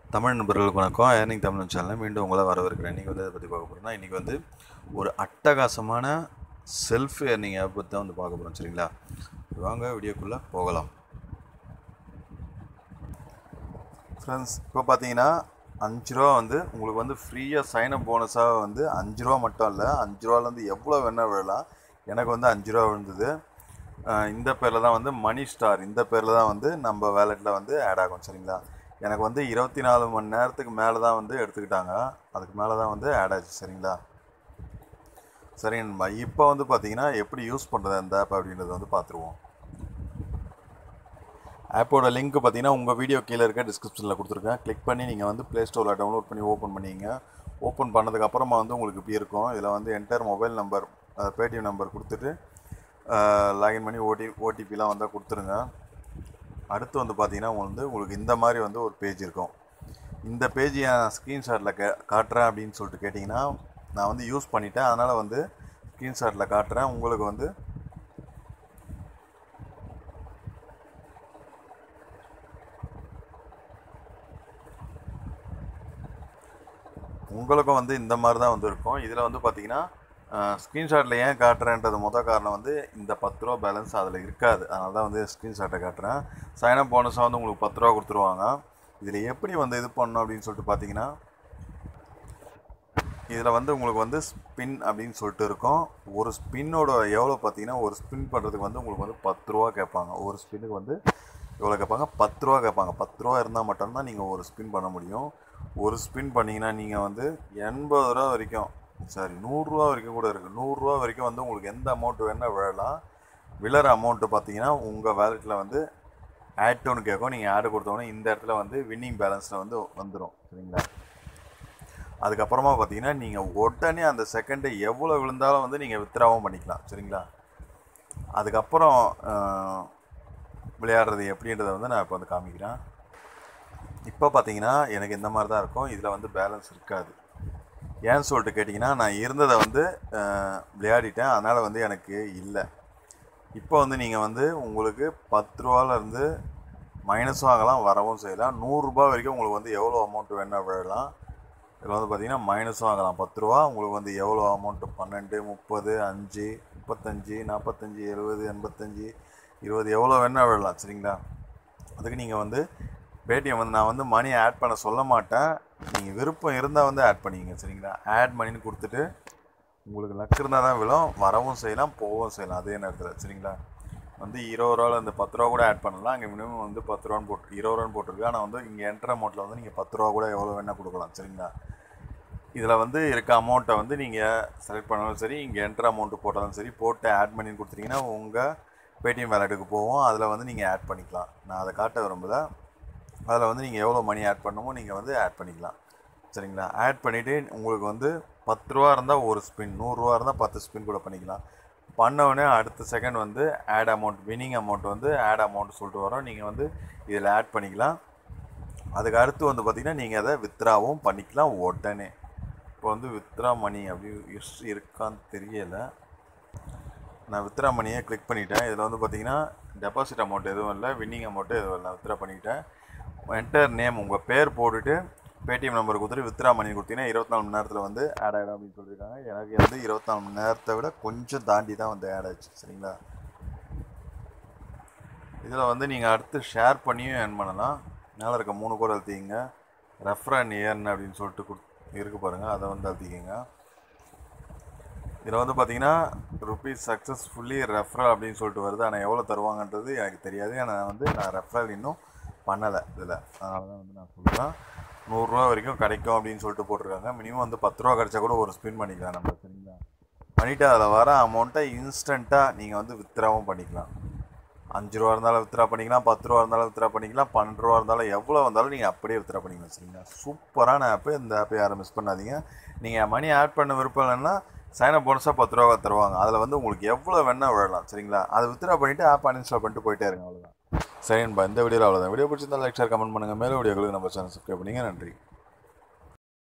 தமிழ் நண்பர்களுக்கு வணக்கம் ஏர்னிங் தமிழ் சேனலில் மீண்டும் உங்களை வரவேற்கிறேன் இன்றைக்கி வந்து அதை பற்றி பார்க்க போகிறோம்னா இன்றைக்கி வந்து ஒரு அட்டகாசமான செல்ஃப் ஏர்னிங் ஆப் பற்றி தான் வந்து பார்க்க போகிறோம் சரிங்களா வாங்க வீடியோக்குள்ளே போகலாம் ஃப்ரெண்ட்ஸ் இப்போ பார்த்தீங்கன்னா அஞ்சு ரூபா வந்து உங்களுக்கு வந்து ஃப்ரீயாக சைனப் போனஸாக வந்து அஞ்சு ரூபா மட்டும் இல்லை அஞ்சு ரூபாலேருந்து எவ்வளோ வேணால் விழலாம் எனக்கு வந்து அஞ்சு ரூபா விழுந்தது அஹ் இந்த பேரில் தான் வந்து மணி ஸ்டார் இந்த பேரில் தான் வந்து நம்ம வேலெட்டில் வந்து ஆட் ஆகும் சரிங்களா எனக்கு வந்து இருபத்தி நாலு மணி நேரத்துக்கு மேலே தான் வந்து எடுத்துக்கிட்டாங்க அதுக்கு மேலே தான் வந்து ஆட் ஆச்சு சரிங்களா சரி நண்பா இப்போ வந்து பார்த்தீங்கன்னா எப்படி யூஸ் பண்ணுறது அந்த ஆப் அப்படின்றத வந்து பார்த்துருவோம் ஆப்போட லிங்க் பார்த்தீங்கன்னா உங்கள் வீடியோ கீழே இருக்க டிஸ்கிரிப்ஷனில் கொடுத்துருக்கேன் கிளிக் பண்ணி நீங்கள் வந்து ப்ளே ஸ்டோரில் டவுன்லோட் பண்ணி ஓப்பன் பண்ணிங்க ஓப்பன் பண்ணதுக்கு அப்புறமா வந்து உங்களுக்கு இப்படி இருக்கும் இதில் வந்து enter mobile number Paytm number கொடுத்துட்டு லாகின் பண்ணி ஓடி ஓடிபிலாம் வந்தால் கொடுத்துருங்க அடுத்து வந்து பார்த்தீங்கன்னா வந்து உங்களுக்கு இந்த மாதிரி வந்து ஒரு பேஜ் இருக்கும் இந்த பேஜ் என் ஸ்க்ரீன்ஷாட்டில் கே காட்டுறேன் அப்படின்னு சொல்லிட்டு கேட்டிங்கன்னா நான் வந்து யூஸ் பண்ணிட்டேன் அதனால் வந்து ஸ்க்ரீன்ஷாட்டில் காட்டுறேன் உங்களுக்கு வந்து உங்களுக்கும் வந்து இந்த மாதிரி தான் வந்து இருக்கும் இதில் வந்து பார்த்தீங்கன்னா ஸ்க்ரீன்ஷாட்டில் ஏன் காட்டுறேன்றது மொதல் காரணம் வந்து இந்த பத்து ரூபா பேலன்ஸ் அதில் இருக்காது அதனால தான் வந்து ஸ்க்ரீன்ஷாட்டை காட்டுறேன் சைனப் போனஸாக வந்து உங்களுக்கு பத்து ரூபா கொடுத்துருவாங்க இதில் எப்படி வந்து இது பண்ணணும் அப்படின்னு சொல்லிட்டு பார்த்தீங்கன்னா இதில் வந்து உங்களுக்கு வந்து ஸ்பின் அப்படின்னு சொல்லிட்டு இருக்கும் ஒரு ஸ்பின்னோட எவ்வளோ பார்த்தீங்கன்னா ஒரு ஸ்பின் பண்ணுறதுக்கு வந்து உங்களுக்கு வந்து பத்து ரூபா கேட்பாங்க ஒரு ஸ்பின்னுக்கு வந்து எவ்வளோ கேட்பாங்க பத்து ரூபா கேட்பாங்க பத்து ரூபா இருந்தால் மட்டும்தான் நீங்கள் ஒரு ஸ்பின் பண்ண முடியும் ஒரு ஸ்பின் பண்ணிங்கன்னா நீங்கள் வந்து எண்பது ரூபா வரைக்கும் சாரி நூறுரூவா வரைக்கும் கூட இருக்குது நூறுரூவா வரைக்கும் வந்து உங்களுக்கு எந்த அமௌண்ட் வேணால் விழலாம் விழற அமௌண்ட்டு பார்த்தீங்கன்னா உங்கள் வேலெட்டில் வந்து ஆட் ஒன்று கேட்கும் நீங்கள் ஆடு கொடுத்தோன்னே இந்த இடத்துல வந்து வின்னிங் பேலன்ஸில் வந்து வந்துடும் சரிங்களா அதுக்கப்புறமா பார்த்தீங்கன்னா நீங்கள் உடனே அந்த செகண்டு எவ்வளோ விழுந்தாலும் வந்து நீங்கள் வித்ராவும் பண்ணிக்கலாம் சரிங்களா அதுக்கப்புறம் அஹ், விளையாடுறது எப்படின்றத வந்து நான் இப்போ வந்து காமிக்கிறேன் இப்போ பார்த்தீங்கன்னா எனக்கு இந்த மாதிரி தான் இருக்கும் இதில் வந்து பேலன்ஸ் இருக்காது ஏன்னு சொல்லிட்டு கேட்டிங்கன்னா நான் இருந்ததை வந்து அஹ், விளையாடிட்டேன் அதனால் வந்து எனக்கு இல்லை இப்போ வந்து நீங்கள் வந்து உங்களுக்கு பத்து ரூபாலேருந்து மைனஸும் ஆகலாம் வரவும் செய்யலாம் நூறுரூபா வரைக்கும் உங்களுக்கு வந்து எவ்வளோ அமௌண்ட் வேணால் விழலாம் இதில் வந்து பார்த்தீங்கன்னா மைனஸும் ஆகலாம் பத்து ரூபா உங்களுக்கு வந்து எவ்வளோ அமௌண்ட்டு பன்னெண்டு முப்பது அஞ்சு முப்பத்தஞ்சு நாற்பத்தஞ்சு எழுபது எண்பத்தஞ்சு இருபது எவ்வளோ வேணால் விழலாம் சரிங்களா அதுக்கு நீங்கள் வந்து பேடிஎம் வந்து நான் வந்து மணி ஆட் பண்ண சொல்ல மாட்டேன் நீங்கள் விருப்பம் இருந்தால் வந்து ஆட் பண்ணிக்கங்க சரிங்களா ஆட் மணின்னு கொடுத்துட்டு உங்களுக்கு லக் இருந்தால் தான் விழும் வரவும் செய்யலாம் போகவும் செய்யலாம் அதே நேரத்தில் சரிங்களா வந்து இருபது ரூபாவில் இந்த பத்து ரூபா கூட ஆட் பண்ணலாம் அங்கே மினிமம் வந்து பத்து ரூபான்னு போட்டு இருபது ரூபான்னு போட்டிருக்கு ஆனால் வந்து இங்கே என்ட்ரு அமௌண்ட்டில் வந்து நீங்கள் பத்து ரூபா கூட எவ்வளோ வேணால் கொடுக்கலாம் சரிங்களா இதில் வந்து இருக்க அமௌண்ட்டை வந்து நீங்கள் செலக்ட் பண்ணாலும் சரி இங்கே என்ட்ரு அமௌண்ட்டு போட்டாலும் சரி போட்டு ஆட் பண்ணி கொடுத்துட்டீங்கன்னா உங்கள் பேடிஎம் வேலெட்டுக்கு போவோம் அதில் வந்து நீங்கள் ஆட் பண்ணிக்கலாம் நான் அதை காட்ட விரும்பல அதில் வந்து நீங்கள் எவ்வளோ மணி ஆட் பண்ணணுமோ நீங்கள் வந்து ஆட் பண்ணிக்கலாம் சரிங்களா ஆட் பண்ணிவிட்டு உங்களுக்கு வந்து பத்து ரூபா இருந்தால் ஒரு ஸ்பின் நூறுரூவா இருந்தால் பத்து ஸ்பின் கூட பண்ணிக்கலாம் பண்ண உடனே அடுத்த செகண்ட் வந்து ஆட் அமௌண்ட் வின்னிங் அமௌண்ட் வந்து ஆட் அமௌண்ட் சொல்லிட்டு வரோம் நீங்கள் வந்து இதில் ஆட் பண்ணிக்கலாம் அதுக்கு அடுத்து வந்து பார்த்திங்கன்னா நீங்கள் அதை வித்ராவும் பண்ணிக்கலாம் உடனே இப்போ வந்து வித்ரா மணி அப்படி இஸ் இருக்கான்னு தெரியலை நான் வித்ரா மணியை கிளிக் பண்ணிட்டேன் இதில் வந்து பார்த்தீங்கன்னா டெபாசிட் அமௌண்ட் எதுவும் இல்லை வின்னிங் அமௌண்ட்டு எதுவும் இல்லை வித்ரா பண்ணிக்கிட்டேன் என்டர் நேம் உங்கள் பேர் போட்டுட்டு பேடிஎம் நம்பர் கொடுத்துட்டு வித்ரா மணி கொடுத்தீங்கன்னா இருபத்தி நாலு மணி நேரத்தில் வந்து ஆட் ஆகிடும் அப்படின்னு சொல்லியிருக்காங்க எனக்கு வந்து இருபத்தி நாலு மணி நேரத்தை விட கொஞ்சம் தாண்டி தான் வந்து ஆட் ஆச்சு சரிங்களா இதில் வந்து நீங்கள் அடுத்து ஷேர் பண்ணியும் ஏர்ன் பண்ணலாம் மேலே இருக்க மூணு கோடு அழுத்திக்கிங்க ரெஃபரன் ஏர்ன் அப்படின்னு சொல்லிட்டு கொடு இருக்கு பாருங்கள் அதை வந்து அழுத்திக்கிங்க இதில் வந்து பார்த்தீங்கன்னா ருபீஸ் சக்ஸஸ்ஃபுல்லி ரெஃபரல் அப்படின்னு சொல்லிட்டு வருது ஆனால் எவ்வளோ தருவாங்கன்றது எனக்கு தெரியாது ஆனால் வந்து நான் ரெஃபரல் இன்னும் பண்ணலை இதில் அதனால தான் வந்து நான் சொல்கிறேன் நூறுரூவா வரைக்கும் கிடைக்கும் அப்படின்னு சொல்லிட்டு போட்டிருக்காங்க மினிமம் வந்து பத்து ரூபா கிடைச்சா கூட ஒரு ஸ்பின் பண்ணிக்கலாம் நம்ம சரிங்களா பண்ணிவிட்டு அதில் வர அமௌண்ட்டை இன்ஸ்டண்ட்டாக நீங்கள் வந்து வித்ராவும் பண்ணிக்கலாம் அஞ்சு ரூபா இருந்தாலும் வித்ரா பண்ணிக்கலாம் பத்து ரூபா இருந்தாலும் வித்ரா பண்ணிக்கலாம் பன்னெண்டு ரூபா இருந்தாலும் எவ்வளோ வந்தாலும் நீங்கள் அப்படியே வித்ரா பண்ணிக்கலாம் சரிங்களா சூப்பரான ஆப்பு இந்த ஆப்பை யாரும் மிஸ் பண்ணாதீங்க நீங்கள் மணி ஆட் பண்ண விருப்பம் இல்லைன்னா சைனப் போனஸாக பத்து ரூபா தருவாங்க அதில் வந்து உங்களுக்கு எவ்வளோ வேணால் விழலாம் சரிங்களா அதை வித்ரா பண்ணிவிட்டு ஆப் அன்இன்ஸ்டால் பண்ணிட்டு போயிட்டே இருங்க அவ்வளோதான் சரின்பா இந்த வீடியோவில் அவ்வளோதான் வீடியோ பிடிச்சிருந்தா லைக் ஷேர் கமெண்ட் பண்ணுங்கள் மேலே வீடியோக்களுக்கு நம்ம சேனல் சப்ஸ்கிரைப் பண்ணிங்க நன்றி